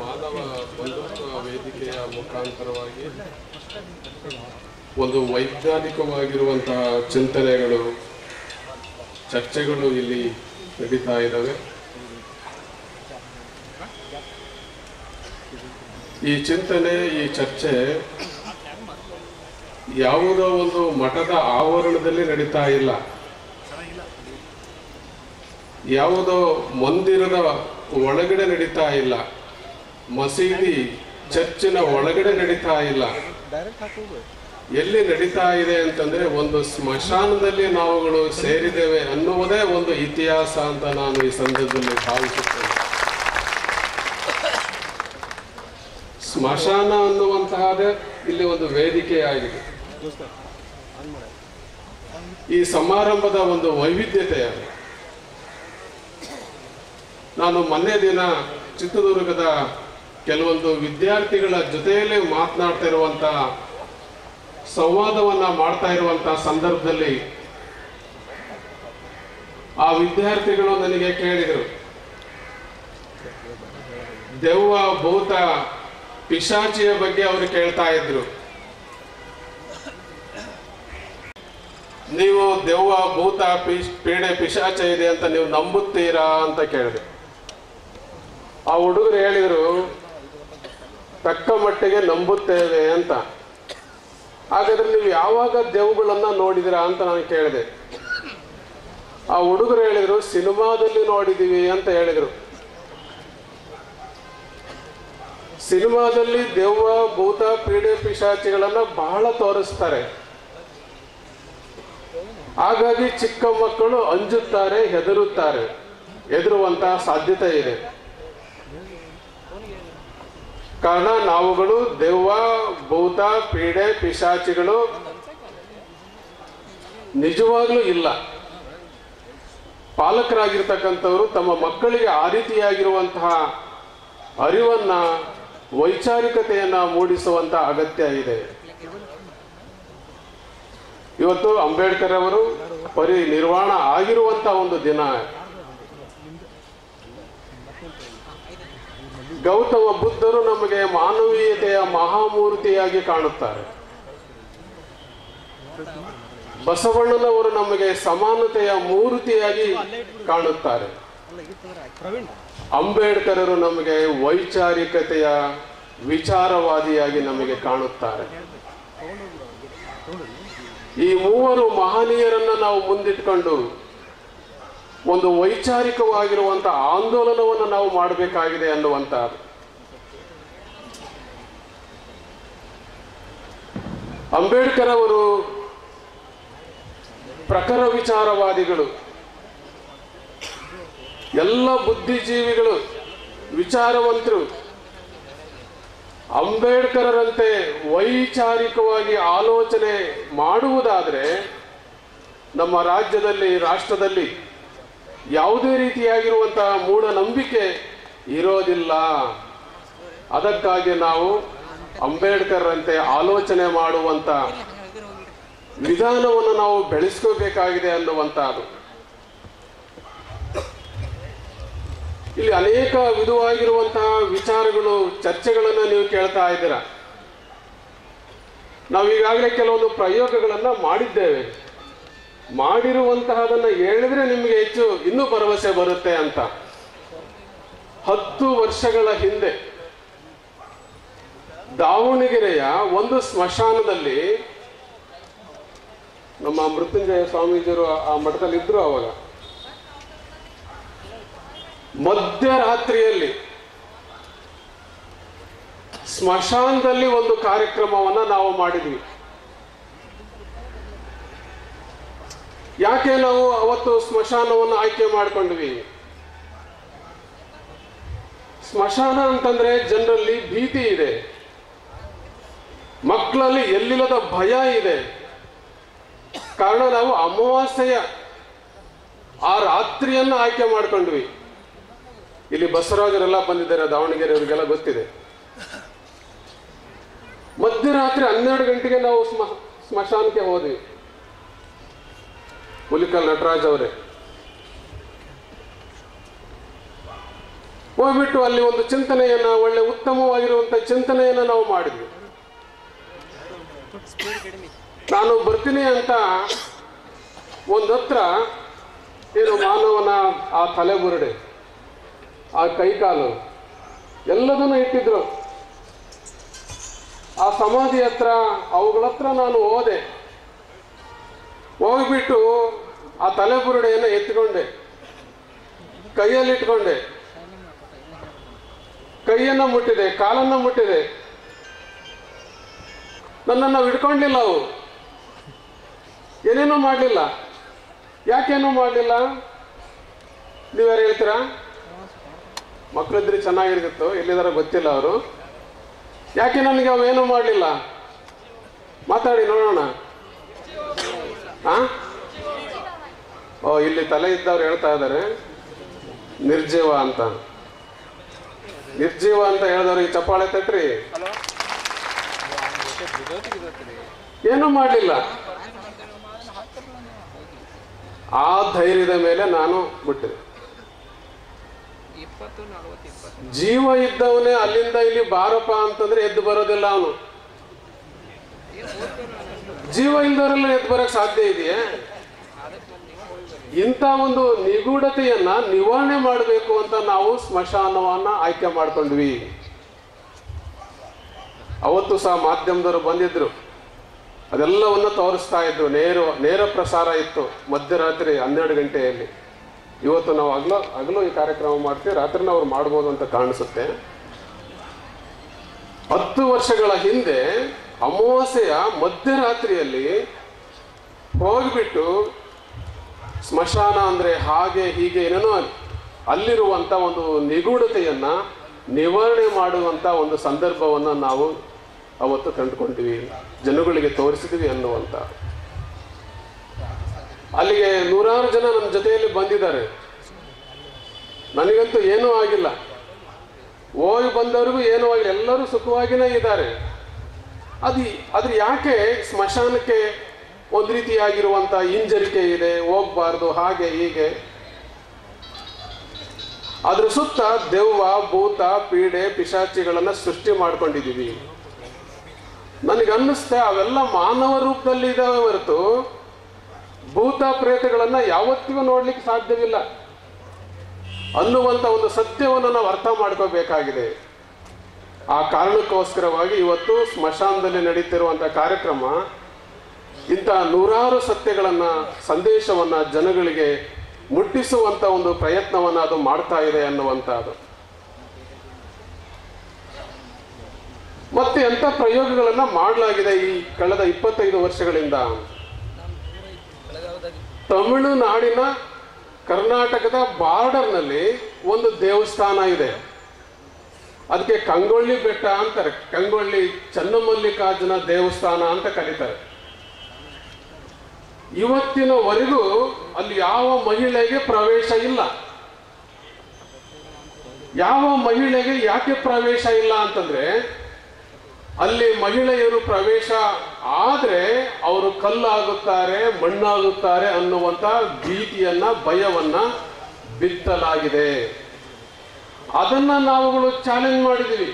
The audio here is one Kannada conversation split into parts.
ಮಾನವ ಬಂಧುತ್ವ ವೇದಿಕೆಯ ಮುಖಾಂತರವಾಗಿ ಒಂದು ವೈಜ್ಞಾನಿಕವಾಗಿರುವಂತಹ ಚಿಂತನೆಗಳು ಚರ್ಚೆಗಳು ಇಲ್ಲಿ ನಡೀತಾ ಇದ್ದಾವೆ ಈ ಚಿಂತನೆ ಈ ಚರ್ಚೆ ಯಾವುದೋ ಒಂದು ಮಠದ ಆವರಣದಲ್ಲಿ ನಡೀತಾ ಇಲ್ಲ ಯಾವುದೋ ಮಂದಿರದ ಒಳಗಡೆ ನಡೀತಾ ಇಲ್ಲ ಮಸೀದಿ ಚರ್ಚಿನ ಒಳಗಡೆ ನಡೀತಾ ಇಲ್ಲ ಎಲ್ಲಿ ನಡೀತಾ ಇದೆ ಅಂತಂದ್ರೆ ಒಂದು ಸ್ಮಶಾನದಲ್ಲಿ ನಾವುಗಳು ಸೇರಿದ್ದೇವೆ ಅನ್ನುವುದೇ ಒಂದು ಇತಿಹಾಸ ಅಂತ ನಾನು ಈ ಸಂದರ್ಭದಲ್ಲಿ ಭಾವಿಸುತ್ತೇನೆ ಸ್ಮಶಾನ ಅನ್ನುವಂತಹದೇ ಇಲ್ಲಿ ಒಂದು ವೇದಿಕೆಯಾಗಿದೆ ಈ ಸಮಾರಂಭದ ಒಂದು ವೈವಿಧ್ಯತೆ ಅದು ನಾನು ಮೊನ್ನೆ ದಿನ ಚಿತ್ರದುರ್ಗದ ಕೆಲವೊಂದು ವಿದ್ಯಾರ್ಥಿಗಳ ಜೊತೆಯಲ್ಲೇ ಮಾತನಾಡ್ತಾ ಇರುವಂತ ಸಂವಾದವನ್ನ ಮಾಡ್ತಾ ಇರುವಂತ ಸಂದರ್ಭದಲ್ಲಿ ಆ ವಿದ್ಯಾರ್ಥಿಗಳು ನನಗೆ ಕೇಳಿದರು ದೆವ್ವ ಭೂತ ಪಿಶಾಚಿಯ ಬಗ್ಗೆ ಅವರು ಕೇಳ್ತಾ ಇದ್ರು ನೀವು ದೆವ್ವ ಭೂತ ಪಿಶ್ ಪೀಡೆ ಪಿಶಾಚ ಇದೆ ಅಂತ ನೀವು ನಂಬುತ್ತೀರಾ ಅಂತ ಕೇಳಿದೆ ಆ ಹುಡುಗರು ಹೇಳಿದ್ರು ತಕ್ಕ ಮಟ್ಟಿಗೆ ನಂಬುತ್ತೇವೆ ಅಂತ ಹಾಗಾದ್ರೆ ನೀವು ಯಾವಾಗ ದೆವ್ವಗಳನ್ನ ನೋಡಿದಿರಾ ಅಂತ ನಾನು ಕೇಳಿದೆ ಆ ಹುಡುಗರು ಹೇಳಿದ್ರು ಸಿನಿಮಾದಲ್ಲಿ ನೋಡಿದೀವಿ ಅಂತ ಹೇಳಿದ್ರು ಸಿನಿಮಾದಲ್ಲಿ ದೆವ್ವ ಭೂತ ಪೀಡೆ ಪಿಶಾಚಿಗಳನ್ನ ಬಹಳ ತೋರಿಸ್ತಾರೆ ಹಾಗಾಗಿ ಚಿಕ್ಕ ಮಕ್ಕಳು ಅಂಜುತ್ತಾರೆ ಹೆದರುತ್ತಾರೆ ಹೆದರುವಂತಹ ಸಾಧ್ಯತೆ ಇದೆ ಕಾರಣ ನಾವುಗಳು ದೆವ್ವ ಭೂತ ಪೀಡೆ ಪಿಶಾಚಿಗಳು ನಿಜವಾಗ್ಲೂ ಇಲ್ಲ ಪಾಲಕರಾಗಿರ್ತಕ್ಕಂಥವರು ತಮ್ಮ ಮಕ್ಕಳಿಗೆ ಆ ರೀತಿಯಾಗಿರುವಂತಹ ಅರಿವನ್ನ ವೈಚಾರಿಕತೆಯನ್ನ ಮೂಡಿಸುವಂತ ಅಗತ್ಯ ಇದೆ ಇವತ್ತು ಅಂಬೇಡ್ಕರ್ ಅವರು ಪರಿ ನಿರ್ವಾಣ ಆಗಿರುವಂತ ಒಂದು ದಿನ ಗೌತಮ ಬುದ್ಧರು ನಮಗೆ ಮಾನವೀಯತೆಯ ಮಹಾಮೂರ್ತಿಯಾಗಿ ಕಾಣುತ್ತಾರೆ ಬಸವಣ್ಣನವರು ನಮಗೆ ಸಮಾನತೆಯ ಮೂರ್ತಿಯಾಗಿ ಕಾಣುತ್ತಾರೆ ಅಂಬೇಡ್ಕರರು ನಮಗೆ ವೈಚಾರಿಕತೆಯ ವಿಚಾರವಾದಿಯಾಗಿ ನಮಗೆ ಕಾಣುತ್ತಾರೆ ಈ ಮೂವರು ಮಹನೀಯರನ್ನ ನಾವು ಮುಂದಿಟ್ಕೊಂಡು ಒಂದು ವೈಚಾರಿಕವಾಗಿರುವಂತಹ ಆಂದೋಲನವನ್ನು ನಾವು ಮಾಡಬೇಕಾಗಿದೆ ಅನ್ನುವಂತಹದ್ದು ಅಂಬೇಡ್ಕರ್ ಅವರು ಪ್ರಖರ ವಿಚಾರವಾದಿಗಳು ಎಲ್ಲ ಬುದ್ಧಿಜೀವಿಗಳು ವಿಚಾರವಂತರು ಅಂಬೇಡ್ಕರರಂತೆ ವೈಚಾರಿಕವಾಗಿ ಆಲೋಚನೆ ಮಾಡುವುದಾದರೆ ನಮ್ಮ ರಾಜ್ಯದಲ್ಲಿ ರಾಷ್ಟ್ರದಲ್ಲಿ ಯಾವುದೇ ರೀತಿಯಾಗಿರುವಂತಹ ಮೂಢನಂಬಿಕೆ ಇರೋದಿಲ್ಲ ಅದಕ್ಕಾಗಿ ನಾವು ಅಂಬೇಡ್ಕರ್ರಂತೆ ಆಲೋಚನೆ ಮಾಡುವಂತ ವಿಧಾನವನ್ನು ನಾವು ಬೆಳೆಸ್ಕೋಬೇಕಾಗಿದೆ ಅನ್ನುವಂತಹದ್ದು ಇಲ್ಲಿ ಅನೇಕ ವಿಧವಾಗಿರುವಂತಹ ವಿಚಾರಗಳು ಚರ್ಚೆಗಳನ್ನು ನೀವು ಕೇಳ್ತಾ ಇದ್ದೀರಾ ನಾವು ಈಗಾಗಲೇ ಕೆಲವೊಂದು ಪ್ರಯೋಗಗಳನ್ನ ಮಾಡಿದ್ದೇವೆ ಮಾಡಿರುವಂತಹದನ್ನ ಹೇಳಿದ್ರೆ ನಿಮಗೆ ಹೆಚ್ಚು ಇನ್ನೂ ಭರವಸೆ ಬರುತ್ತೆ ಅಂತ ಹತ್ತು ವರ್ಷಗಳ ಹಿಂದೆ ದಾವಣಗೆರೆಯ ಒಂದು ಸ್ಮಶಾನದಲ್ಲಿ ನಮ್ಮ ಮೃತ್ಯುಂಜಯ ಸ್ವಾಮೀಜಿಯವರು ಆ ಮಠದಲ್ಲಿ ಇದ್ರು ಅವಾಗ ಮಧ್ಯರಾತ್ರಿಯಲ್ಲಿ ಸ್ಮಶಾನದಲ್ಲಿ ಒಂದು ಕಾರ್ಯಕ್ರಮವನ್ನ ನಾವು ಮಾಡಿದ್ವಿ ಯಾಕೆ ನಾವು ಅವತ್ತು ಸ್ಮಶಾನವನ್ನು ಆಯ್ಕೆ ಮಾಡಿಕೊಂಡ್ವಿ ಸ್ಮಶಾನ ಅಂತಂದ್ರೆ ಜನರಲ್ಲಿ ಭೀತಿ ಇದೆ ಮಕ್ಕಳಲ್ಲಿ ಎಲ್ಲಿಲ್ಲದ ಭಯ ಇದೆ ಕಾರಣ ನಾವು ಅಮಾವಾಸ್ಯೆಯ ಆ ರಾತ್ರಿಯನ್ನ ಆಯ್ಕೆ ಮಾಡ್ಕೊಂಡ್ವಿ ಇಲ್ಲಿ ಬಸವರಾಜರೆಲ್ಲ ಬಂದಿದ್ದಾರೆ ದಾವಣಗೆರೆ ಅವರಿಗೆಲ್ಲ ಗೊತ್ತಿದೆ ಮಧ್ಯರಾತ್ರಿ ಹನ್ನೆರಡು ಗಂಟೆಗೆ ನಾವು ಸ್ಮ ಸ್ಮಶಾನಕ್ಕೆ ಹೋದ್ವಿ ಹುಲಿಕಲ್ ನಟರಾಜ್ ಅವರೇ ಹೋಗ್ಬಿಟ್ಟು ಅಲ್ಲಿ ಒಂದು ಚಿಂತನೆಯನ್ನ ಒಳ್ಳೆ ಉತ್ತಮವಾಗಿರುವಂತ ಚಿಂತನೆಯನ್ನ ನಾವು ಮಾಡಿದ್ವಿ ನಾನು ಬರ್ತೀನಿ ಅಂತ ಒಂದು ಹತ್ರ ಏನು ಮಾನವನ ಆ ತಲೆಬುರುಡೆ ಆ ಕೈಕಾಲು ಎಲ್ಲದನ್ನು ಇಟ್ಟಿದ್ರು ಆ ಸಮಾಧಿ ಹತ್ರ ಅವುಗಳ ಹತ್ರ ನಾನು ಹೋದೆ ಹೋಗ್ಬಿಟ್ಟು ಆ ತಲೆಬುರುಡೆಯನ್ನು ಎತ್ಕೊಂಡೆ ಕೈಯಲ್ಲಿ ಇಟ್ಕೊಂಡೆ ಕೈಯನ್ನ ಮುಟ್ಟಿದೆ ಕಾಲನ್ನ ಮುಟ್ಟಿದೆ ನನ್ನನ್ನು ನಾವು ಹಿಡ್ಕೊಂಡಿಲ್ಲ ಅವು ಏನೇನೂ ಮಾಡಲಿಲ್ಲ ಯಾಕೇನೂ ಮಾಡಲಿಲ್ಲ ನೀವ್ಯಾರು ಹೇಳ್ತೀರಾ ಮಕ್ಕಳಿದ್ರೆ ಚೆನ್ನಾಗಿರ್ತಿತ್ತು ಎಲ್ಲಿದಾರ ಗೊತ್ತಿಲ್ಲ ಅವರು ಯಾಕೆ ನನಗೆ ಅವೇನೂ ಮಾಡಲಿಲ್ಲ ಮಾತಾಡಿ ನೋಡೋಣ ಹಾ ಓ ಇಲ್ಲಿ ತಲೆ ಇದ್ದವ್ರು ಹೇಳ್ತಾ ಇದ್ದಾರೆ ನಿರ್ಜೀವ ಅಂತ ನಿರ್ಜೀವ ಅಂತ ಹೇಳಿದವ್ರಿಗೆ ಚಪ್ಪಾಳೆ ತಟ್ರಿ ಏನೂ ಮಾಡಲಿಲ್ಲ ಆ ಧೈರ್ಯದ ಮೇಲೆ ನಾನು ಬಿಟ್ಟಿದೆ ಇಪ್ಪತ್ತು ನಲವತ್ತು ಇಪ್ಪತ್ತು ಜೀವ ಇದ್ದವನೇ ಅಲ್ಲಿಂದ ಇಲ್ಲಿ ಬಾರಪ್ಪ ಅಂತಂದ್ರೆ ಎದ್ದು ಬರೋದಿಲ್ಲ ಅವನು ಜೀವ ಇಲ್ದವರೆಲ್ಲ ಎದ್ದು ಬರಕ್ ಸಾಧ್ಯ ಇದೆಯೇ ಇಂಥ ಒಂದು ನಿಗೂಢತೆಯನ್ನ ನಿವಾರಣೆ ಮಾಡಬೇಕು ಅಂತ ನಾವು ಸ್ಮಶಾನವನ್ನ ಆಯ್ಕೆ ಮಾಡ್ಕೊಂಡ್ವಿ ಅವತ್ತು ಸಹ ಮಾಧ್ಯಮದವರು ಬಂದಿದ್ರು ಅದೆಲ್ಲವನ್ನ ತೋರಿಸ್ತಾ ಇದ್ರು ನೇರ ನೇರ ಪ್ರಸಾರ ಇತ್ತು ಮಧ್ಯರಾತ್ರಿ ಹನ್ನೆರಡು ಗಂಟೆಯಲ್ಲಿ ಇವತ್ತು ನಾವು ಹಗಲು ಹಗಲು ಈ ಕಾರ್ಯಕ್ರಮ ಮಾಡ್ತೀವಿ ರಾತ್ರಿನ ಅವ್ರು ಮಾಡ್ಬೋದು ಅಂತ ಕಾಣಿಸುತ್ತೆ ಹತ್ತು ವರ್ಷಗಳ ಹಿಂದೆ ಅಮಾವಾಸ್ಯೆಯ ಮಧ್ಯರಾತ್ರಿಯಲ್ಲಿ ಹೋಗ್ಬಿಟ್ಟು ಸ್ಮಶಾನ ಅಂದ್ರೆ ಹಾಗೆ ಹೀಗೆ ಏನೇನೋ ಅಲ್ಲಿರುವಂತ ಒಂದು ನಿಗೂಢತೆಯನ್ನ ನಿವಾರಣೆ ಮಾಡುವಂತ ಒಂದು ಸಂದರ್ಭವನ್ನ ನಾವು ಅವತ್ತು ಕಂಡುಕೊಂಡ್ವಿ ಜನಗಳಿಗೆ ತೋರಿಸಿದ್ವಿ ಅನ್ನುವಂತ ಅಲ್ಲಿಗೆ ನೂರಾರು ಜನ ನಮ್ಮ ಜೊತೆಯಲ್ಲಿ ಬಂದಿದ್ದಾರೆ ನನಗಂತೂ ಏನೂ ಆಗಿಲ್ಲ ಹೋಗಿ ಬಂದವರಿಗೂ ಏನೂ ಆಗಿಲ್ಲ ಎಲ್ಲರೂ ಸುಖವಾಗಿನೇ ಇದ್ದಾರೆ ಅದು ಅದ್ರ ಯಾಕೆ ಸ್ಮಶಾನಕ್ಕೆ ಒಂದು ರೀತಿಯಾಗಿರುವಂತ ಹಿಂಜರಿಕೆ ಇದೆ ಹೋಗ್ಬಾರ್ದು ಹಾಗೆ ಹೀಗೆ ಅದ್ರ ಸುತ್ತ ದೆವ್ವ ಭೂತ ಪೀಡೆ ಪಿಶಾಚಿಗಳನ್ನ ಸೃಷ್ಟಿ ಮಾಡ್ಕೊಂಡಿದೀವಿ ನನಗೆ ಅನ್ನಿಸ್ತೆ ಅವೆಲ್ಲ ಮಾನವ ರೂಪದಲ್ಲಿ ಇದಾವೆ ಹೊರತು ಭೂತ ಪ್ರೇತಗಳನ್ನ ಯಾವತ್ತಿಗೂ ನೋಡ್ಲಿಕ್ಕೆ ಸಾಧ್ಯವಿಲ್ಲ ಅನ್ನುವಂತ ಒಂದು ಸತ್ಯವನ್ನು ನಾವು ಅರ್ಥ ಮಾಡ್ಕೋಬೇಕಾಗಿದೆ ಆ ಕಾರಣಕ್ಕೋಸ್ಕರವಾಗಿ ಇವತ್ತು ಸ್ಮಶಾನದಲ್ಲಿ ನಡೀತಿರುವಂತ ಕಾರ್ಯಕ್ರಮ ಇಂಥ ನೂರಾರು ಸತ್ಯಗಳನ್ನ ಸಂದೇಶವನ್ನ ಜನಗಳಿಗೆ ಮುಟ್ಟಿಸುವಂತ ಒಂದು ಪ್ರಯತ್ನವನ್ನ ಅದು ಮಾಡ್ತಾ ಇದೆ ಅನ್ನುವಂಥದ್ದು ಮತ್ತೆ ಎಂಥ ಪ್ರಯೋಗಗಳನ್ನ ಮಾಡಲಾಗಿದೆ ಈ ಕಳೆದ ಇಪ್ಪತ್ತೈದು ವರ್ಷಗಳಿಂದ ತಮಿಳುನಾಡಿನ ಕರ್ನಾಟಕದ ಬಾರ್ಡರ್ನಲ್ಲಿ ಒಂದು ದೇವಸ್ಥಾನ ಇದೆ ಅದಕ್ಕೆ ಕಂಗೊಳ್ಳಿ ಬೆಟ್ಟ ಅಂತಾರೆ ಕಂಗೊಳ್ಳಿ ಚನ್ನಮಲ್ಲಿಕಾರ್ಜುನ ದೇವಸ್ಥಾನ ಅಂತ ಕರೀತಾರೆ ಇವತ್ತಿನವರೆಗೂ ಅಲ್ಲಿ ಯಾವ ಮಹಿಳೆಗೆ ಪ್ರವೇಶ ಇಲ್ಲ ಯಾವ ಮಹಿಳೆಗೆ ಯಾಕೆ ಪ್ರವೇಶ ಇಲ್ಲ ಅಂತಂದ್ರೆ ಅಲ್ಲಿ ಮಹಿಳೆಯರು ಪ್ರವೇಶ ಆದ್ರೆ ಅವರು ಕಲ್ಲಾಗುತ್ತಾರೆ ಮಣ್ಣಾಗುತ್ತಾರೆ ಅನ್ನುವಂತ ಭೀತಿಯನ್ನ ಭಯವನ್ನ ಬಿತ್ತಲಾಗಿದೆ ಅದನ್ನ ನಾವುಗಳು ಚಾಲೆಂಜ್ ಮಾಡಿದೀವಿ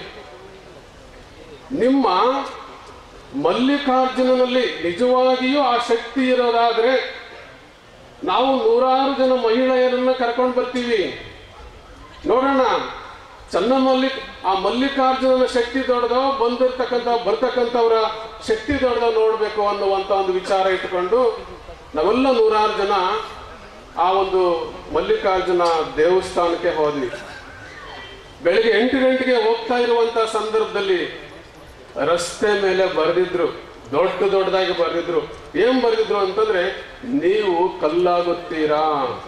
ನಿಮ್ಮ ಮಲ್ಲಿಕಾರ್ಜುನನಲ್ಲಿ ನಿಜವಾಗಿಯೂ ಆ ಶಕ್ತಿ ಇರೋದಾದ್ರೆ ನಾವು ನೂರಾರು ಜನ ಮಹಿಳೆಯರನ್ನ ಕರ್ಕೊಂಡು ಬರ್ತೀವಿ ನೋಡೋಣ ಚನ್ನಮಲ್ಲಿ ಆ ಮಲ್ಲಿಕಾರ್ಜುನನ ಶಕ್ತಿ ದೊಡ್ಡದೋ ಬಂದಿರ್ತಕ್ಕಂಥ ಬರ್ತಕ್ಕಂಥವರ ಶಕ್ತಿ ದೊಡ್ಡದೋ ನೋಡಬೇಕು ಅನ್ನುವಂಥ ಒಂದು ವಿಚಾರ ಇಟ್ಕೊಂಡು ನಾವೆಲ್ಲ ನೂರಾರು ಜನ ಆ ಒಂದು ಮಲ್ಲಿಕಾರ್ಜುನ ದೇವಸ್ಥಾನಕ್ಕೆ ಹೋದ್ವಿ ಬೆಳಿಗ್ಗೆ ಎಂಟು ಗಂಟೆಗೆ ಹೋಗ್ತಾ ಇರುವಂತ ಸಂದರ್ಭದಲ್ಲಿ ರಸ್ತೆ ಮೇಲೆ ಬರೆದಿದ್ರು ದೊಡ್ಡ ದೊಡ್ಡದಾಗಿ ಬರೆದಿದ್ರು ಏನ್ ಬರೆದಿದ್ರು ಅಂತಂದ್ರೆ ನೀವು ಕಲ್ಲಾಗುತ್ತೀರಾ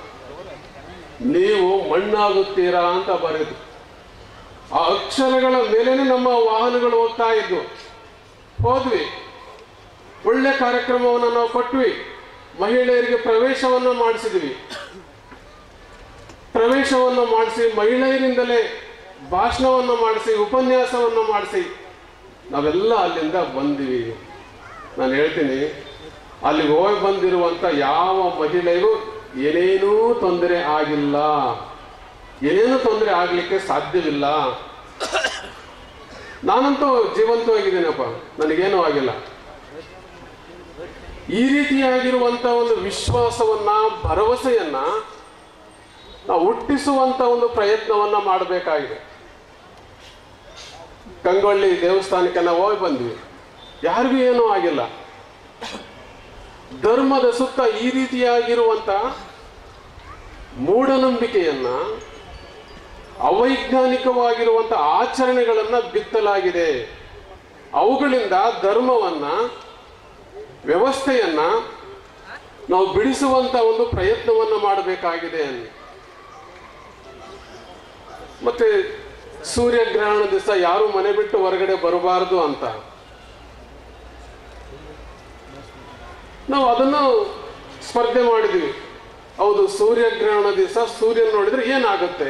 ನೀವು ಮಣ್ಣಾಗುತ್ತೀರಾ ಅಂತ ಬರೆದ್ರು ಆ ಅಕ್ಷರಗಳ ಮೇಲೇನೆ ನಮ್ಮ ವಾಹನಗಳು ಹೋಗ್ತಾ ಇದ್ವು ಹೋದ್ವಿ ಒಳ್ಳೆ ಕಾರ್ಯಕ್ರಮವನ್ನು ನಾವು ಕೊಟ್ವಿ ಮಹಿಳೆಯರಿಗೆ ಪ್ರವೇಶವನ್ನು ಮಾಡಿಸಿದ್ವಿ ಪ್ರವೇಶವನ್ನು ಮಾಡಿಸಿ ಮಹಿಳೆಯರಿಂದಲೇ ಭಾಷಣವನ್ನು ಮಾಡಿಸಿ ಉಪನ್ಯಾಸವನ್ನು ಮಾಡಿಸಿ ನಾವೆಲ್ಲ ಅಲ್ಲಿಂದ ಬಂದ್ವಿ ನಾನು ಹೇಳ್ತೀನಿ ಅಲ್ಲಿ ಹೋಗಿ ಬಂದಿರುವಂತ ಯಾವ ಮಹಿಳೆಗೂ ಏನೇನೂ ತೊಂದರೆ ಆಗಿಲ್ಲ ಏನೇನು ತೊಂದರೆ ಆಗ್ಲಿಕ್ಕೆ ಸಾಧ್ಯವಿಲ್ಲ ನಾನಂತೂ ಜೀವಂತವಾಗಿದ್ದೀನಪ್ಪ ನನಗೇನೂ ಆಗಿಲ್ಲ ಈ ರೀತಿಯಾಗಿರುವಂತ ಒಂದು ವಿಶ್ವಾಸವನ್ನ ಭರವಸೆಯನ್ನ ನಾವು ಹುಟ್ಟಿಸುವಂತ ಒಂದು ಪ್ರಯತ್ನವನ್ನ ಮಾಡಬೇಕಾಗಿದೆ ಕಂಗೊಳ್ಳಿ ದೇವಸ್ಥಾನಕ್ಕೆ ನಾವು ಹೋಗಿ ಬಂದ್ವಿ ಯಾರಿಗೂ ಏನೂ ಆಗಿಲ್ಲ ಧರ್ಮದ ಸುತ್ತ ಈ ರೀತಿಯಾಗಿರುವಂತ ಮೂಢನಂಬಿಕೆಯನ್ನ ಅವೈಜ್ಞಾನಿಕವಾಗಿರುವಂತ ಆಚರಣೆಗಳನ್ನ ಬಿತ್ತಲಾಗಿದೆ ಅವುಗಳಿಂದ ಧರ್ಮವನ್ನ ವ್ಯವಸ್ಥೆಯನ್ನ ನಾವು ಬಿಡಿಸುವಂತ ಒಂದು ಪ್ರಯತ್ನವನ್ನ ಮಾಡಬೇಕಾಗಿದೆ ಅನ್ನಿ ಮತ್ತೆ ಸೂರ್ಯಗ್ರಹಣ ದಿವಸ ಯಾರು ಮನೆ ಬಿಟ್ಟು ಹೊರಗಡೆ ಬರಬಾರದು ಅಂತ ನಾವು ಅದನ್ನು ಸ್ಪರ್ಧೆ ಮಾಡಿದ್ವಿ ಹೌದು ಸೂರ್ಯಗ್ರಹಣ ದಿವಸ ಸೂರ್ಯನ ನೋಡಿದ್ರೆ ಏನಾಗುತ್ತೆ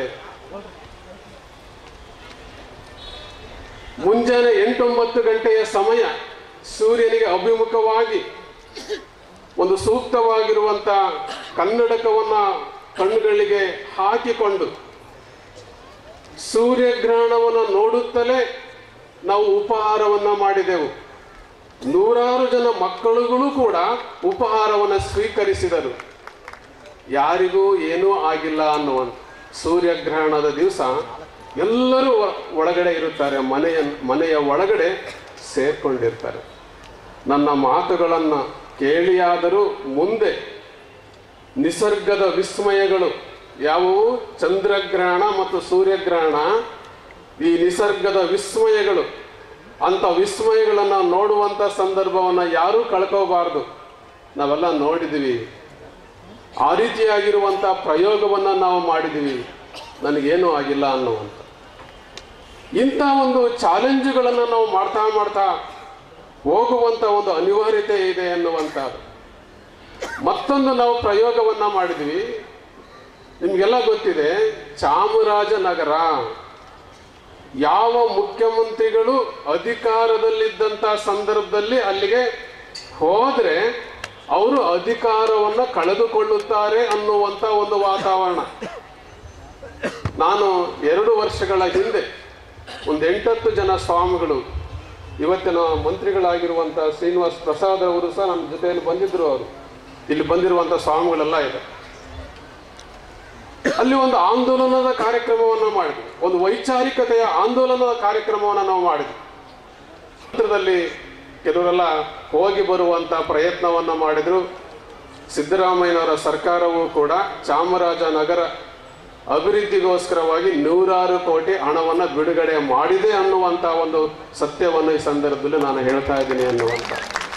ಮುಂಜಾನೆ ಎಂಟೊಂಬತ್ತು ಗಂಟೆಯ ಸಮಯ ಸೂರ್ಯನಿಗೆ ಅಭಿಮುಖವಾಗಿ ಒಂದು ಸೂಕ್ತವಾಗಿರುವಂತ ಕನ್ನಡಕವನ್ನ ಕಣ್ಣುಗಳಿಗೆ ಹಾಕಿಕೊಂಡು ಸೂರ್ಯಗ್ರಹಣವನ್ನು ನೋಡುತ್ತಲೇ ನಾವು ಉಪಹಾರವನ್ನ ಮಾಡಿದೆವು ನೂರಾರು ಜನ ಮಕ್ಕಳುಗಳು ಕೂಡ ಉಪಹಾರವನ್ನು ಸ್ವೀಕರಿಸಿದರು ಯಾರಿಗೂ ಏನೂ ಆಗಿಲ್ಲ ಅನ್ನುವಂತ ಸೂರ್ಯಗ್ರಹಣದ ದಿವಸ ಎಲ್ಲರೂ ಒ- ಒಳಗಡೆ ಇರುತ್ತಾರೆ ಮನೆಯ ಮನೆಯ ಒಳಗಡೆ ಸೇರ್ಕೊಂಡಿರ್ತಾರೆ ನನ್ನ ಮಾತುಗಳನ್ನು ಕೇಳಿಯಾದರೂ ಮುಂದೆ ನಿಸರ್ಗದ ವಿಸ್ಮಯಗಳು ಯಾವುವು ಚಂದ್ರಗ್ರಹಣ ಮತ್ತು ಸೂರ್ಯಗ್ರಹಣ ಈ ನಿಸರ್ಗದ ವಿಸ್ಮಯಗಳು ಅಂತ ವಿಸ್ಮಯಗಳನ್ನು ನೋಡುವಂಥ ಸಂದರ್ಭವನ್ನು ಯಾರೂ ಕಳ್ಕೋಬಾರ್ದು ನಾವೆಲ್ಲ ನೋಡಿದ್ವಿ ಆ ರೀತಿಯಾಗಿರುವಂಥ ಪ್ರಯೋಗವನ್ನು ನಾವು ಮಾಡಿದ್ವಿ ನನಗೇನೂ ಆಗಿಲ್ಲ ಅನ್ನುವಂಥ ಇಂಥ ಒಂದು ಚಾಲೆಂಜುಗಳನ್ನು ನಾವು ಮಾಡ್ತಾ ಮಾಡ್ತಾ ಹೋಗುವಂಥ ಒಂದು ಅನಿವಾರ್ಯತೆ ಇದೆ ಅನ್ನುವಂಥದ್ದು ಮತ್ತೊಂದು ನಾವು ಪ್ರಯೋಗವನ್ನ ಮಾಡಿದ್ವಿ ನಿಮಗೆಲ್ಲ ಗೊತ್ತಿದೆ ಚಾಮರಾಜನಗರ ಯಾವ ಮುಖ್ಯಮಂತ್ರಿಗಳು ಅಧಿಕಾರದಲ್ಲಿದ್ದಂಥ ಸಂದರ್ಭದಲ್ಲಿ ಅಲ್ಲಿಗೆ ಹೋದ್ರೆ ಅವರು ಅಧಿಕಾರವನ್ನ ಕಳೆದುಕೊಳ್ಳುತ್ತಾರೆ ಅನ್ನುವಂಥ ಒಂದು ವಾತಾವರಣ ನಾನು ಎರಡು ವರ್ಷಗಳ ಹಿಂದೆ ಒಂದು ಎಂಟತ್ತು ಜನ ಸ್ವಾಮಿಗಳು ಇವತ್ತಿನ ಮಂತ್ರಿಗಳಾಗಿರುವಂಥ ಶ್ರೀನಿವಾಸ್ ಪ್ರಸಾದ್ ಅವರು ಸಹ ನಮ್ಮ ಜೊತೆಯಲ್ಲಿ ಬಂದಿದ್ರು ಅವರು ಇಲ್ಲಿ ಬಂದಿರುವಂಥ ಸ್ವಾಮಿಗಳೆಲ್ಲ ಇದೆ ಅಲ್ಲಿ ಒಂದು ಆಂದೋಲನದ ಕಾರ್ಯಕ್ರಮವನ್ನು ಮಾಡಿದ್ವಿ ಒಂದು ವೈಚಾರಿಕತೆಯ ಆಂದೋಲನದ ಕಾರ್ಯಕ್ರಮವನ್ನು ನಾವು ಮಾಡಿದ್ವಿ ಚಿತ್ರದಲ್ಲಿ ಕೆಲವರೆಲ್ಲ ಹೋಗಿ ಬರುವಂತ ಪ್ರಯತ್ನವನ್ನ ಮಾಡಿದ್ರು ಸಿದ್ದರಾಮಯ್ಯನವರ ಸರ್ಕಾರವೂ ಕೂಡ ಚಾಮರಾಜನಗರ ಅಭಿವೃದ್ಧಿಗೋಸ್ಕರವಾಗಿ ನೂರಾರು ಕೋಟಿ ಹಣವನ್ನ ಬಿಡುಗಡೆ ಮಾಡಿದೆ ಅನ್ನುವಂತ ಒಂದು ಸತ್ಯವನ್ನು ಈ ಸಂದರ್ಭದಲ್ಲಿ ನಾನು ಹೇಳ್ತಾ ಇದ್ದೀನಿ ಅನ್ನುವಂತ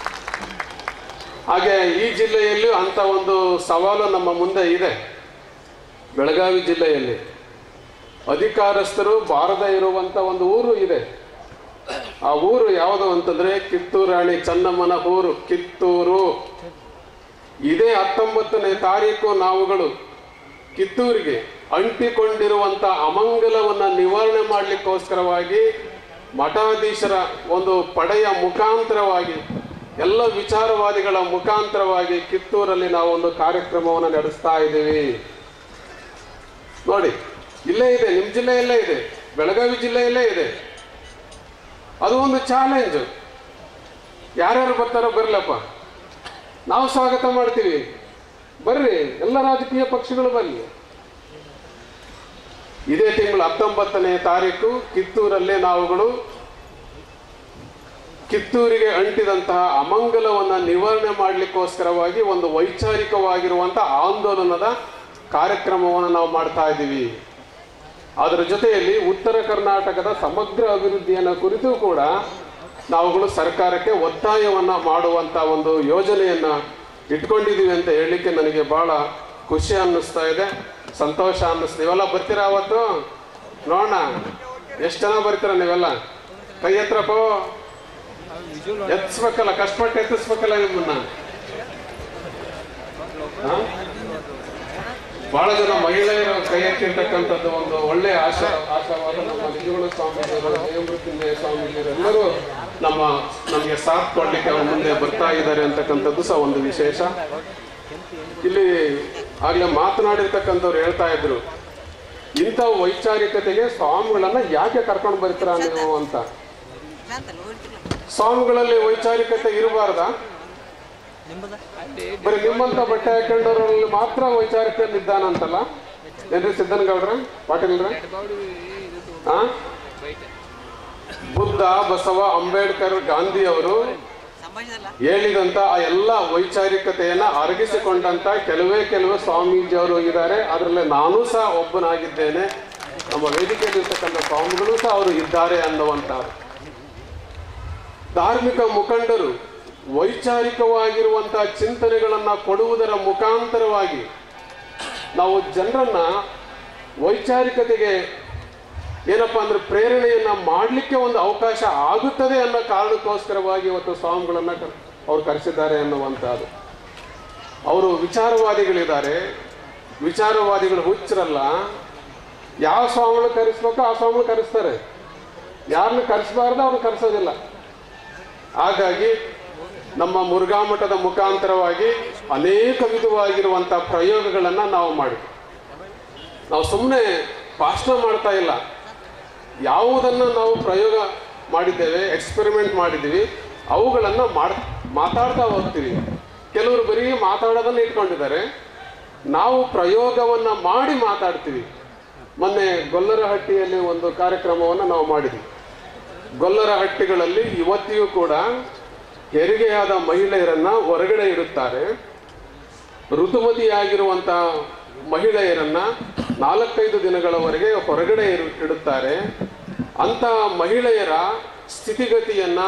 ಹಾಗೆ ಈ ಜಿಲ್ಲೆಯಲ್ಲೂ ಅಂತ ಒಂದು ಸವಾಲು ನಮ್ಮ ಮುಂದೆ ಇದೆ ಬೆಳಗಾವಿ ಜಿಲ್ಲೆಯಲ್ಲಿ ಅಧಿಕಾರಸ್ಥರು ಬಾರದೇ ಇರುವಂತ ಒಂದು ಊರು ಇದೆ ಆ ಊರು ಯಾವುದು ಅಂತಂದ್ರೆ ಕಿತ್ತೂರು ರಾಣಿ ಚೆನ್ನಮ್ಮನ ಊರು ಕಿತ್ತೂರು ಇದೇ ಹತ್ತೊಂಬತ್ತನೇ ತಾರೀಕು ನಾವುಗಳು ಕಿತ್ತೂರಿಗೆ ಅಂಟಿಕೊಂಡಿರುವಂತ ಅಮಂಗಲವನ್ನ ನಿವಾರಣೆ ಮಾಡಲಿಕ್ಕೋಸ್ಕರವಾಗಿ ಮಠಾಧೀಶರ ಒಂದು ಪಡೆಯ ಮುಖಾಂತರವಾಗಿ ಎಲ್ಲ ವಿಚಾರವಾದಿಗಳ ಮುಖಾಂತರವಾಗಿ ಕಿತ್ತೂರಲ್ಲಿ ನಾವು ಒಂದು ಕಾರ್ಯಕ್ರಮವನ್ನು ನಡೆಸ್ತಾ ಇದ್ದೀವಿ ನೋಡಿ ಇಲ್ಲೇ ಇದೆ ನಿಮ್ಮ ಜಿಲ್ಲೆಯಲ್ಲೇ ಇದೆ ಬೆಳಗಾವಿ ಜಿಲ್ಲೆಯಲ್ಲೇ ಇದೆ ಅದು ಒಂದು ಚಾಲೆಂಜ್ ಯಾರ್ಯಾರು ಬರ್ತಾರೋ ಬರಲಪ್ಪ ನಾವು ಸ್ವಾಗತ ಮಾಡ್ತೀವಿ ಬರ್ರಿ ಎಲ್ಲ ರಾಜಕೀಯ ಪಕ್ಷಗಳು ಬರಲಿ ಇದೇ ತಿಂಗಳು ಹತ್ತೊಂಬತ್ತನೇ ತಾರೀಕು ಕಿತ್ತೂರಲ್ಲಿ ನಾವುಗಳು ಕಿತ್ತೂರಿಗೆ ಅಂಟಿದಂತಹ ಅಮಂಗಲವನ್ನ ನಿವಾರಣೆ ಮಾಡಲಿಕ್ಕೋಸ್ಕರವಾಗಿ ಒಂದು ವೈಚಾರಿಕವಾಗಿರುವಂತಹ ಆಂದೋಲನದ ಕಾರ್ಯಕ್ರಮವನ್ನು ನಾವು ಮಾಡ್ತಾ ಇದ್ದೀವಿ ಅದರ ಜೊತೆಯಲ್ಲಿ ಉತ್ತರ ಕರ್ನಾಟಕದ ಸಮಗ್ರ ಅಭಿವೃದ್ಧಿಯನ್ನು ಕುರಿತು ಕೂಡ ನಾವುಗಳು ಸರ್ಕಾರಕ್ಕೆ ಒತ್ತಾಯವನ್ನ ಮಾಡುವಂತ ಒಂದು ಯೋಜನೆಯನ್ನ ಇಟ್ಕೊಂಡಿದೀವಿ ಅಂತ ಹೇಳಲಿಕ್ಕೆ ನನಗೆ ಬಹಳ ಖುಷಿ ಅನ್ನಿಸ್ತಾ ಇದೆ ಸಂತೋಷ ಅನ್ನಿಸ್ತಾ ಇವೆಲ್ಲ ಬರ್ತೀರಾ ಅವತ್ತು ನೋಡೋಣ ಎಷ್ಟು ಜನ ಬರ್ತೀರಾ ನೀವೆಲ್ಲ ಕೈ ಹತ್ರಪ್ಪ ಎತ್ತಿಸ್ಬೇಕಲ್ಲ ಕಷ್ಟಪಟ್ಟು ಎತ್ತಿಸ್ಬೇಕಲ್ಲ ನಿಮ್ಮನ್ನ ಹಾ? ಬಹಳ ಜನ ಮಹಿಳೆಯರು ಕೈ ಎತ್ತಿರ್ತಕ್ಕಂಥದ್ದು ಒಂದು ಒಳ್ಳೆಯ ಆಶಾ ಆಶಾವಾದ ನಮ್ಮ ನಿಜಗುಣ ಸ್ವಾಮೀಜಿಯವರು ದೇವಮೃತ್ಯುಂಜಯ ಸ್ವಾಮೀಜಿಯರು ಎಲ್ಲರೂ ನಮ್ಮ ನಮಗೆ ಸಾಥ್ ಕೊಡ್ಲಿಕ್ಕೆ ಅವ್ರ ಮುಂದೆ ಬರ್ತಾ ಇದ್ದಾರೆ ಅಂತಕ್ಕಂಥದ್ದು ಸಹ ಒಂದು ವಿಶೇಷ ಇಲ್ಲಿ ಆಗ್ಲೇ ಮಾತನಾಡಿರ್ತಕ್ಕಂಥವ್ರು ಹೇಳ್ತಾ ಇದ್ರು ಇಂಥ ವೈಚಾರಿಕತೆಗೆ ಸ್ವಾಮಿಗಳನ್ನ ಯಾಕೆ ಕರ್ಕೊಂಡು ಬರ್ತೀರಾ ನೀವು ಅಂತ ಸ್ವಾಮಿಗಳಲ್ಲಿ ವೈಚಾರಿಕತೆ ಇರಬಾರ್ದಾ ಬರೀ ನಿಮ್ಮಂತ ಬಟ್ಟೆ ಹಾಕೊಂಡವ್ರಲ್ಲಿ ಮಾತ್ರ ವೈಚಾರಿಕತೆ ಇದ್ದಾನಂತಲ್ಲ ಏನ್ರಿ ಸಿದ್ದನಗೌಡ್ರ ಪಾಟೀಲ್ರ ಆ ಬುದ್ಧ ಬಸವ ಅಂಬೇಡ್ಕರ್ ಗಾಂಧಿ ಅವರು ಹೇಳಿದಂತ ಆ ಎಲ್ಲ ವೈಚಾರಿಕತೆಯನ್ನ ಅರಗಿಸಿಕೊಂಡಂತ ಕೆಲವೇ ಕೆಲವು ಸ್ವಾಮೀಜಿಯವರು ಇದ್ದಾರೆ ಅದರಲ್ಲಿ ನಾನು ಸಹ ಒಬ್ಬನಾಗಿದ್ದೇನೆ ನಮ್ಮ ವೇದಿಕೆಯಲ್ಲಿ ಇರ್ತಕ್ಕಂಥ ಸ್ವಾಮಿಗಳು ಸಹ ಅವರು ಇದ್ದಾರೆ ಅನ್ನುವಂಥದ್ದು ಧಾರ್ಮಿಕ ಮುಖಂಡರು ವೈಚಾರಿಕವಾಗಿರುವಂತಹ ಚಿಂತನೆಗಳನ್ನ ಕೊಡುವುದರ ಮುಖಾಂತರವಾಗಿ ನಾವು ಜನರನ್ನ ವೈಚಾರಿಕತೆಗೆ ಏನಪ್ಪಾ ಅಂದ್ರೆ ಪ್ರೇರಣೆಯನ್ನ ಮಾಡಲಿಕ್ಕೆ ಒಂದು ಅವಕಾಶ ಆಗುತ್ತದೆ ಅನ್ನೋ ಕಾರಣಕ್ಕೋಸ್ಕರವಾಗಿ ಇವತ್ತು ಸ್ವಾಮಿಗಳನ್ನ ಕರ್- ಅವ್ರು ಕರೆಸಿದ್ದಾರೆ ಅನ್ನುವಂಥದ್ದು ಅವರು ವಿಚಾರವಾದಿಗಳಿದ್ದಾರೆ ವಿಚಾರವಾದಿಗಳು ಹುಚ್ಚರಲ್ಲ ಯಾವ ಸ್ವಾಮಿಗಳು ಕರೆಸ್ಬೇಕೋ ಆ ಸ್ವಾಮಿಗಳು ಕರೆಸ್ತಾರೆ ಯಾರನ್ನ ಕರೆಸಬಾರ್ದು ಅವ್ರನ್ನ ಕರೆಸೋದಿಲ್ಲ ಹಾಗಾಗಿ ನಮ್ಮ ಮುರುಘಾ ಮಠದ ಮುಖಾಂತರವಾಗಿ ಅನೇಕ ವಿಧವಾಗಿರುವಂಥ ಪ್ರಯೋಗಗಳನ್ನು ನಾವು ಮಾಡಿದ್ವಿ ನಾವು ಸುಮ್ಮನೆ ಭಾಷಣ ಮಾಡ್ತಾ ಇಲ್ಲ ಯಾವುದನ್ನು ನಾವು ಪ್ರಯೋಗ ಮಾಡಿದ್ದೇವೆ ಎಕ್ಸ್ಪೆರಿಮೆಂಟ್ ಮಾಡಿದ್ದೀವಿ ಅವುಗಳನ್ನು ಮಾಡ್ ಮಾತಾಡ್ತಾ ಹೋಗ್ತೀವಿ ಕೆಲವರು ಬರೀ ಮಾತಾಡೋದನ್ನ ಇಟ್ಕೊಂಡಿದ್ದಾರೆ ನಾವು ಪ್ರಯೋಗವನ್ನು ಮಾಡಿ ಮಾತಾಡ್ತೀವಿ ಮೊನ್ನೆ ಗೊಲ್ಲರಹಟ್ಟಿಯಲ್ಲಿ ಒಂದು ಕಾರ್ಯಕ್ರಮವನ್ನು ನಾವು ಮಾಡಿದ್ವಿ ಗೊಲ್ಲರ ಹಟ್ಟಿಗಳಲ್ಲಿ ಇವತ್ತಿಯೂ ಕೂಡ ಹೆರಿಗೆಯಾದ ಮಹಿಳೆಯರನ್ನ ಹೊರಗಡೆ ಇಡುತ್ತಾರೆ ಋತುಮತಿಯಾಗಿರುವಂತ ಮಹಿಳೆಯರನ್ನ ನಾಲ್ಕೈದು ದಿನಗಳವರೆಗೆ ಹೊರಗಡೆ ಇರು- ಇಡುತ್ತಾರೆ ಅಂತ ಮಹಿಳೆಯರ ಸ್ಥಿತಿಗತಿಯನ್ನ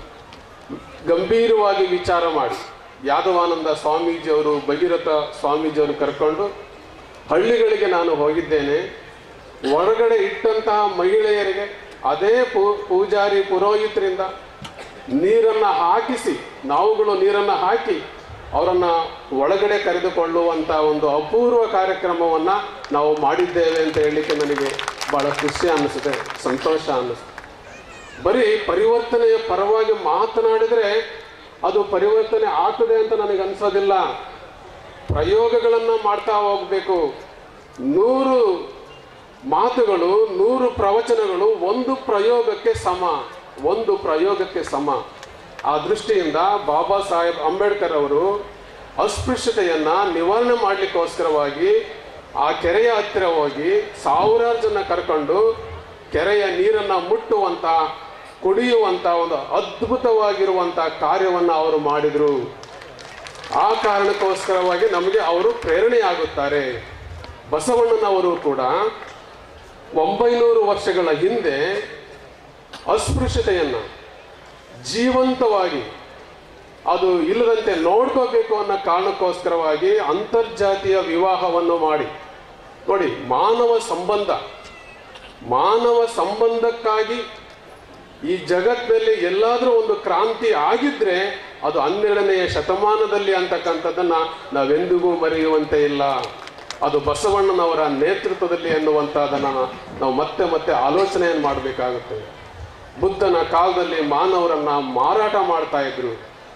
ಗಂಭೀರವಾಗಿ ವಿಚಾರ ಮಾಡಿ ಯಾದವಾನಂದ ಸ್ವಾಮೀಜಿಯವರು ಭಗೀರಥ ಸ್ವಾಮೀಜಿಯವರು ಕರ್ಕೊಂಡು ಹಳ್ಳಿಗಳಿಗೆ ನಾನು ಹೋಗಿದ್ದೇನೆ ಹೊರಗಡೆ ಇಟ್ಟಂತಹ ಮಹಿಳೆಯರಿಗೆ ಅದೇ ಪೂ ಪೂಜಾರಿ ಪುರೋಹಿತರಿಂದ ನೀರನ್ನ ಹಾಕಿಸಿ ನಾವುಗಳು ನೀರನ್ನ ಹಾಕಿ ಅವರನ್ನ ಒಳಗಡೆ ಕರೆದುಕೊಳ್ಳುವಂತ ಒಂದು ಅಪೂರ್ವ ಕಾರ್ಯಕ್ರಮವನ್ನ ನಾವು ಮಾಡಿದ್ದೇವೆ ಅಂತ ಹೇಳಲಿಕ್ಕೆ ನನಗೆ ಬಹಳ ಖುಷಿ ಅನ್ನಿಸುತ್ತೆ ಸಂತೋಷ ಅನ್ನಿಸುತ್ತೆ ಬರೀ ಪರಿವರ್ತನೆಯ ಪರವಾಗಿ ಮಾತನಾಡಿದ್ರೆ ಅದು ಪರಿವರ್ತನೆ ಆಗ್ತದೆ ಅಂತ ನನಗೆ ಅನ್ಸೋದಿಲ್ಲ ಪ್ರಯೋಗಗಳನ್ನ ಮಾಡ್ತಾ ಹೋಗ್ಬೇಕು ನೂರು ಮಾತುಗಳು ನೂರು ಪ್ರವಚನಗಳು ಒಂದು ಪ್ರಯೋಗಕ್ಕೆ ಸಮ ಒಂದು ಪ್ರಯೋಗಕ್ಕೆ ಸಮ ಆ ದೃಷ್ಟಿಯಿಂದ ಬಾಬಾ ಸಾಹೇಬ್ ಅಂಬೇಡ್ಕರ್ ಅವರು ಅಸ್ಪೃಶ್ಯತೆಯನ್ನ ನಿವಾರಣೆ ಮಾಡಲಿಕ್ಕೋಸ್ಕರವಾಗಿ ಆ ಕೆರೆಯ ಹತ್ತಿರ ಹೋಗಿ ಸಾವಿರಾರು ಜನ ಕರ್ಕೊಂಡು ಕೆರೆಯ ನೀರನ್ನ ಮುಟ್ಟುವಂತ ಕುಡಿಯುವಂತ ಒಂದು ಅದ್ಭುತವಾಗಿರುವಂತ ಕಾರ್ಯವನ್ನ ಅವರು ಮಾಡಿದ್ರು ಆ ಕಾರಣಕ್ಕೋಸ್ಕರವಾಗಿ ನಮಗೆ ಅವರು ಪ್ರೇರಣೆಯಾಗುತ್ತಾರೆ ಬಸವಣ್ಣನವರು ಕೂಡ ಒಂಬೈನೂರು ವರ್ಷಗಳ ಹಿಂದೆ ಅಸ್ಪೃಶ್ಯತೆಯನ್ನ ಜೀವಂತವಾಗಿ ಅದು ಇಲ್ಲದಂತೆ ನೋಡ್ಕೋಬೇಕು ಅನ್ನೋ ಕಾರಣಕ್ಕೋಸ್ಕರವಾಗಿ ಅಂತರ್ಜಾತೀಯ ವಿವಾಹವನ್ನು ಮಾಡಿ ನೋಡಿ ಮಾನವ ಸಂಬಂಧ ಮಾನವ ಸಂಬಂಧಕ್ಕಾಗಿ ಈ ಜಗತ್ತಿನಲ್ಲಿ ಎಲ್ಲಾದ್ರೂ ಒಂದು ಕ್ರಾಂತಿ ಆಗಿದ್ರೆ ಅದು ಹನ್ನೆರಡನೆಯ ಶತಮಾನದಲ್ಲಿ ಅಂತಕ್ಕಂಥದ್ದನ್ನ ನಾವೆಂದಿಗೂ ಮರೆಯುವಂತೆ ಇಲ್ಲ ಅದು ಬಸವಣ್ಣನವರ ನೇತೃತ್ವದಲ್ಲಿ ಎನ್ನುವಂಥದ್ದನ್ನ ನಾವು ಮತ್ತೆ ಮತ್ತೆ ಆಲೋಚನೆಯನ್ನು ಮಾಡಬೇಕಾಗುತ್ತೆ ಬುದ್ಧನ ಕಾಲದಲ್ಲಿ ಮಾನವರನ್ನ ಮಾರಾಟ ಮಾಡ್ತಾ ಇದ್ರು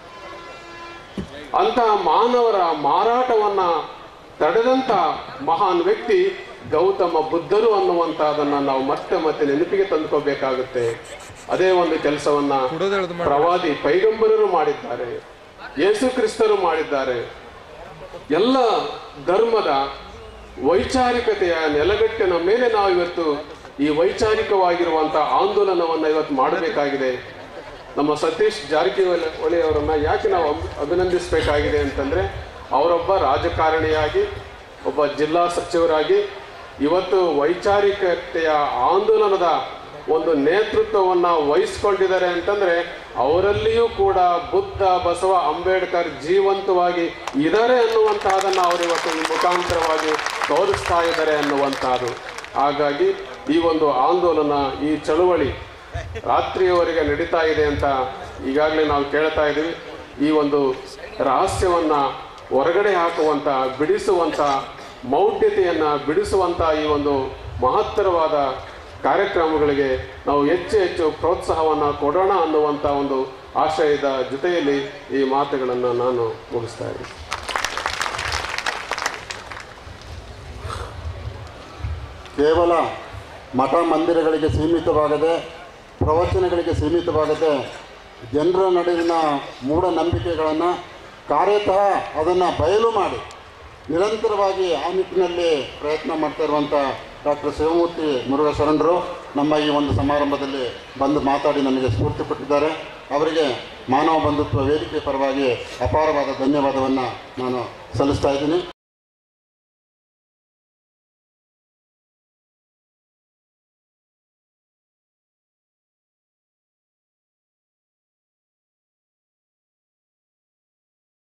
ಅಂತಹ ಮಾನವರ ಮಾರಾಟವನ್ನ ತಡೆದಂತ ಮಹಾನ್ ವ್ಯಕ್ತಿ ಗೌತಮ ಬುದ್ಧರು ಅನ್ನುವಂತಹದನ್ನ ನಾವು ಮತ್ತೆ ಮತ್ತೆ ನೆನಪಿಗೆ ತಂದುಕೋಬೇಕಾಗುತ್ತೆ ಅದೇ ಒಂದು ಕೆಲಸವನ್ನ ಪ್ರವಾದಿ ಪೈಗಂಬರರು ಮಾಡಿದ್ದಾರೆ ಯೇಸು ಕ್ರಿಸ್ತರು ಮಾಡಿದ್ದಾರೆ ಎಲ್ಲ ಧರ್ಮದ ವೈಚಾರಿಕತೆಯ ನೆಲಗಟ್ಟಿನ ಮೇಲೆ ನಾವು ಇವತ್ತು ಈ ವೈಚಾರಿಕವಾಗಿರುವಂತಹ ಆಂದೋಲನವನ್ನ ಇವತ್ತು ಮಾಡಬೇಕಾಗಿದೆ ನಮ್ಮ ಸತೀಶ್ ಜಾರಕಿಹೊಳಿ ಹೊಳಿ ಅವರನ್ನ ಯಾಕೆ ನಾವು ಅಭಿ- ಅಭಿನಂದಿಸಬೇಕಾಗಿದೆ ಅಂತಂದ್ರೆ ಅವರೊಬ್ಬ ರಾಜಕಾರಣಿಯಾಗಿ ಒಬ್ಬ ಜಿಲ್ಲಾ ಸಚಿವರಾಗಿ ಇವತ್ತು ವೈಚಾರಿಕತೆಯ ಆಂದೋಲನದ ಒಂದು ನೇತೃತ್ವವನ್ನ ವಹಿಸ್ಕೊಂಡಿದ್ದಾರೆ ಅಂತಂದ್ರೆ ಅವರಲ್ಲಿಯೂ ಕೂಡ ಬುದ್ಧ ಬಸವ ಅಂಬೇಡ್ಕರ್ ಜೀವಂತವಾಗಿ ಇದ್ದಾರೆ ಅನ್ನುವಂತಹದನ್ನ ಅವರು ಇವತ್ತು ಈ ಮುಖಾಂತರವಾಗಿ ತೋರಿಸ್ತಾ ಇದ್ದಾರೆ ಅನ್ನುವಂತಹದ್ದು ಹಾಗಾಗಿ ಈ ಒಂದು ಆಂದೋಲನ ಈ ಚಳುವಳಿ ರಾತ್ರಿಯವರೆಗೆ ನಡೀತಾ ಇದೆ ಅಂತ ಈಗಾಗಲೇ ನಾವು ಕೇಳ್ತಾ ಇದ್ದೀವಿ ಈ ಒಂದು ರಹಸ್ಯವನ್ನ ಹೊರಗಡೆ ಹಾಕುವಂತ ಬಿಡಿಸುವಂತ ಮೌಢ್ಯತೆಯನ್ನ ಬಿಡಿಸುವಂತ ಈ ಒಂದು ಮಹತ್ತರವಾದ ಕಾರ್ಯಕ್ರಮಗಳಿಗೆ ನಾವು ಹೆಚ್ಚು ಹೆಚ್ಚು ಪ್ರೋತ್ಸಾಹವನ್ನು ಕೊಡೋಣ ಅನ್ನುವಂಥ ಒಂದು ಆಶಯದ ಜೊತೆಯಲ್ಲಿ ಈ ಮಾತುಗಳನ್ನು ನಾನು ಮುಗಿಸ್ತಾ ಇದ್ದೀನಿ ಕೇವಲ ಮಠ ಮಂದಿರಗಳಿಗೆ ಸೀಮಿತವಾಗದೆ ಪ್ರವಚನಗಳಿಗೆ ಸೀಮಿತವಾಗದೆ ಜನರ ನಡುವಿನ ಮೂಢನಂಬಿಕೆಗಳನ್ನು ಕಾರ್ಯತಃ ಅದನ್ನು ಬಯಲು ಮಾಡಿ ನಿರಂತರವಾಗಿ ಆ ನಿಟ್ಟಿನಲ್ಲಿ ಪ್ರಯತ್ನ ಮಾಡ್ತಾ ಇರುವಂಥ ಡಾಕ್ಟರ್ ಶಿವಮೂರ್ತಿ ಮುರುಘಾ ಶರಣರು ನಮ್ಮ ಈ ಒಂದು ಸಮಾರಂಭದಲ್ಲಿ ಬಂದು ಮಾತಾಡಿ ನಮಗೆ ಸ್ಫೂರ್ತಿ ಕೊಟ್ಟಿದ್ದಾರೆ ಅವರಿಗೆ ಮಾನವ ಬಂಧುತ್ವ ವೇದಿಕೆ ಪರವಾಗಿ ಅಪಾರವಾದ ಧನ್ಯವಾದವನ್ನು ನಾನು ಸಲ್ಲಿಸ್ತಾ ಇದ್ದೀನಿ